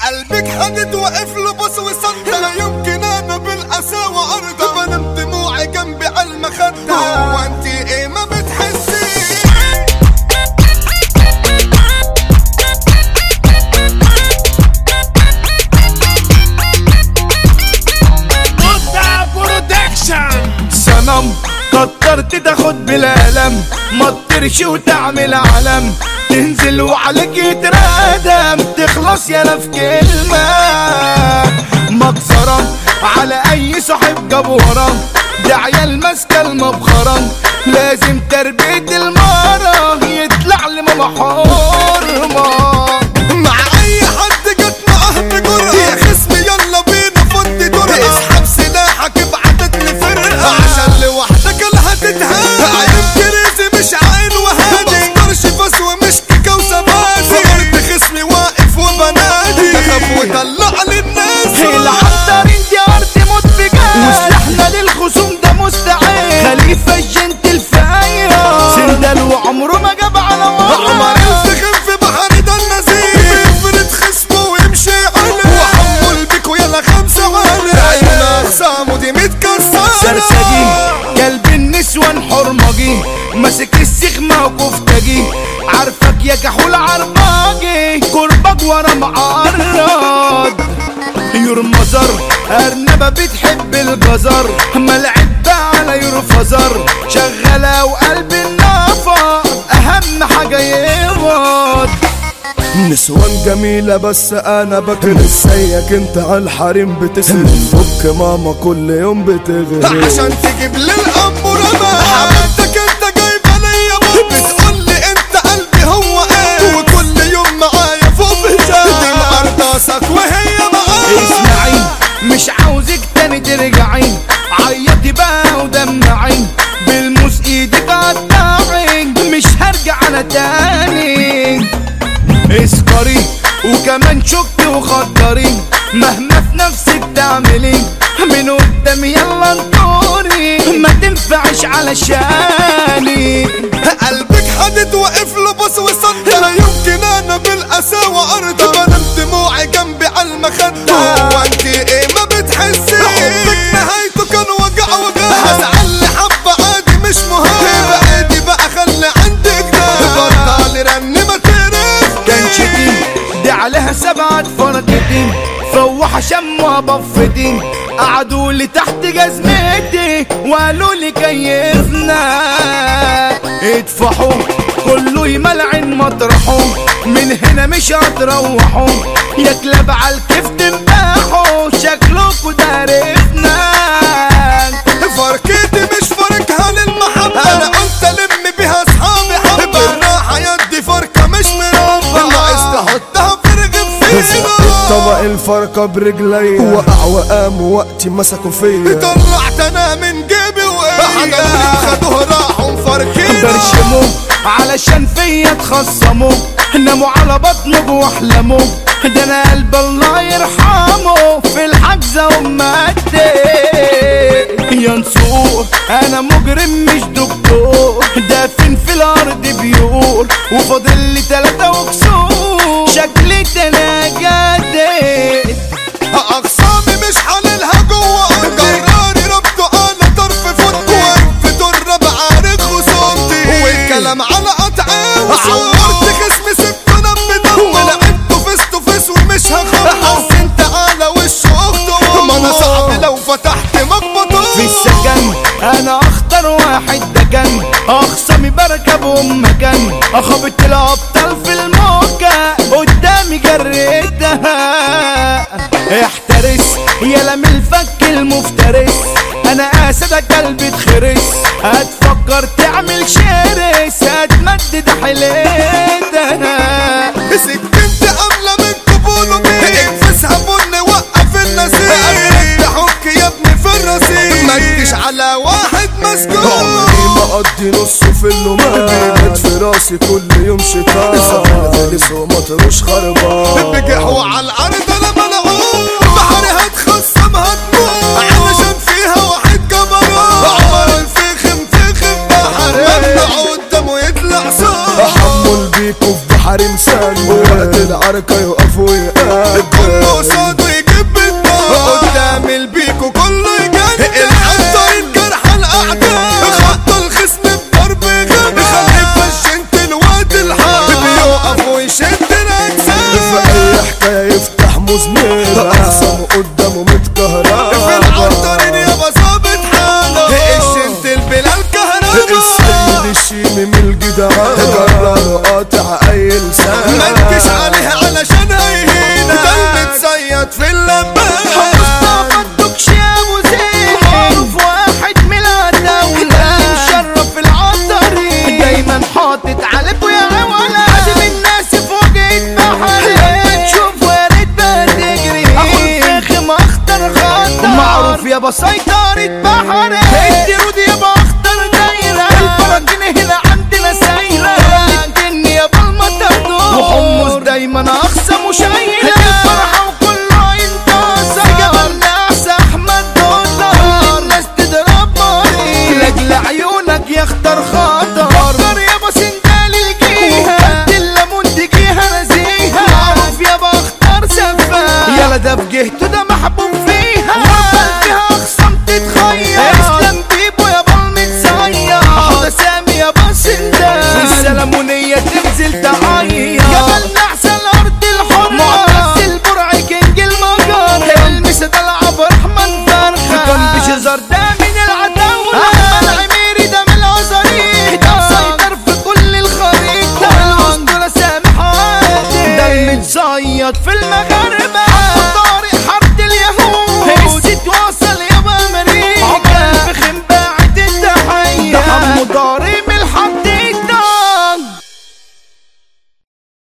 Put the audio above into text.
قلبك حدد واقف له بص وصد لا يمكن انا بالقساوة ارضى بنام دموعي جنبي على المخدة هو انت ايه ما بتحسي مدة برودكشن صنم كترت تاخد بالقلم ما تطيرش وتعمل علم تنزل وعليك يتردم تخلص يالا في كلمة مكسرة على أي صاحب جاب ورا ده عيال ماسكة المبخرة لازم تربية المرة يطلع لي ماما حرمة مع اي حد جت معاه بجرأة يا خصمي يلا بينا فضي جرأة اسحب سلاحك ابعتت لي فرقة عشان لوحدك اللي هتتهان عين كريزي مش عين وهادي مصدرش بس ومش كيكة وزبادي فقرت خصمي واقف وبنادي تخاف وطلع للناس العنترين دي أرض موت بجد وسلاحنا للخصوم ده مستعد خليفة الجنتل فايرة سندل وعمره ما جاب على عمر ورا يفتخر في بحر ده النزيل يفرد خصمه ويمشي عليه وحمل بيكو يلا خمسة عليه عيون أقسامه دي متكسرة سرسجي قلب النسوان حرمجي ماسك السخمة وكفتجي عارفك يا كحول عرباجي كربج ورا معرض يرمزر أرنبة بتحب الجزر ملعب على يرفزر شغالة وقلب النفر أهم حاجة يقبض نسوان جميلة بس أنا بكره ازيك انت على الحريم بتسلم فك ماما كل يوم بتغري عشان تجيب للأمورة ما حبيبتك انت جايبة ليا بص بتقول لي انت قلبي هو ايه وكل يوم معايا فوق بجاه دي مقرطاسك وهي معايا اسمعي مش عاوزك تاني ترجعي عيطي بقى ودمعي بالموس ايدك قطعي مش هرجع انا تاني اسكري وكمان شك وخطري مهما في نفسك تعملي من قدام يلا انطوري ما تنفعش علشاني قلبك حدد واقف له بص وصد لا يمكن انا بالقساوة ارضى بنام دموعي جنبي على المخدة هو انت ايه ما بتحسي حبك نهايته كان وجع وجع هزعل لي حبة عادي مش مهم بعيدي بقى خلي عندك ده بطل رن ما تقرف كان شتي دي عليها سبعة فرقتين فوحة شموها بفتين قعدوا لي تحت جزمتي وقالوا لي كيفنا ادفحوا كله يملعن مطرحه من هنا مش هتروحوا يا كلاب على الكيف تنباحوا شكلكوا دارفنا فركتي مش فركها للمحبة انا قلت الم بيها اصحابي حبة بالراحة يدي فركة مش مربى ناقص تحطها في رغيف فينا طبق الفرقة برجلي وقع وقام وقتي مسكوا فيا طلعت انا من جيبي وايه خدوه راحوا مفركين برشموا علشان فيا تخصموا ناموا على بطنه واحلموا ده انا قلب الله يرحمه في الحجزة ومادي ينصور انا مجرم مش دكتور دافن في الارض بيور وفاضل لي تلاتة وكسور شكلي انا جديد اقسامي مش حللها جوه ارضي قراري ربطه انا طرف فوت وقف دور بعارف خصومتي والكلام على قطعي وصورت جسمي سبته دم دم ولعبته فيس تو فيس ومش هخاف حسنت على وش اخته ما انا صعب لو فتحت مقبضه في السكن انا اخطر واحد دكن اخصمي بركبهم مكان اخبط الابطال في الموكا قدامي جريتها احترس يا من الفك المفترس انا اسدك قلبي اتخرس هتفكر تعمل شرس هتمدد حليتها سكنت قبل من قبوله انفسها بن وقف النسيم قبلك تحك يا ابني في الرصيف ما تجيش على واحد مسجون عمري ما اقضي نصه في اللومان بيبات في راسي كل يوم شيطان غلس ومطروش خربان بجحوا على الارض انا ملعون بحري هتخصم هتموت علشان فيها واحد جبروت عمر الفخم فخم بحر ممنوع قدامه يطلع صوت احمل بيكوا في بحر مسان وقت العركة يقف ويقابل كله قصاد ويجيب بالنار قدام البيكو كله يجنن الحنطة الجرح الاعداء خط الخصم بضرب غبي خلي فشنت الواد الحار بيقف ويشد في الاجسام اي حكاية يفتح مزمرة اخصم قدامه في متكهربة العنطرين يابا ظابط حاله الشنت البلال كهربا السيد الشيمي من الجدعان قرر قاطع اي لسان ما تجيش عليها علشان هيهينا ده المتصيد في اللبان مصطفى الدكش يا ابو زين معروف واحد من العتاولة مشرف العطري دايما حاطط على ابو يا ولا عازم الناس فوق البحر لما تشوف وارد ما تجري اخو الفخم اخطر خطر معروف يا سيطرة بحر الدرود يا اخطر دايرة البراكين هنا عندنا سايرة الدنيا يا بالمطر وحمص دايما اقسم وشايلة الفرحة وكله ينتصر جبلنا احسى احمد دولار الناس تضرب مريض لاجل عيونك يختار خطر فكر يابا سندال الجيهة الليمون دي جيهة نزيهة معروف يابا اختار سفاح يلا ده بجهته ده محبوب فيها وقفل فيها اخصام تتخير اسلام بيبو يابا المتصير حوضة سامي يابا سندال السلمونية تنزل تعير جبلنا احسن ارض الحرة معتز البرع كينج المجر المسا ده العب رحمن فرخة كان بشزر ده من العتاولة احمد عميري ده من الازاريط ده مسيطر في كل الخريطة الاسطورة سامح عادل ده المتصيد في المغرب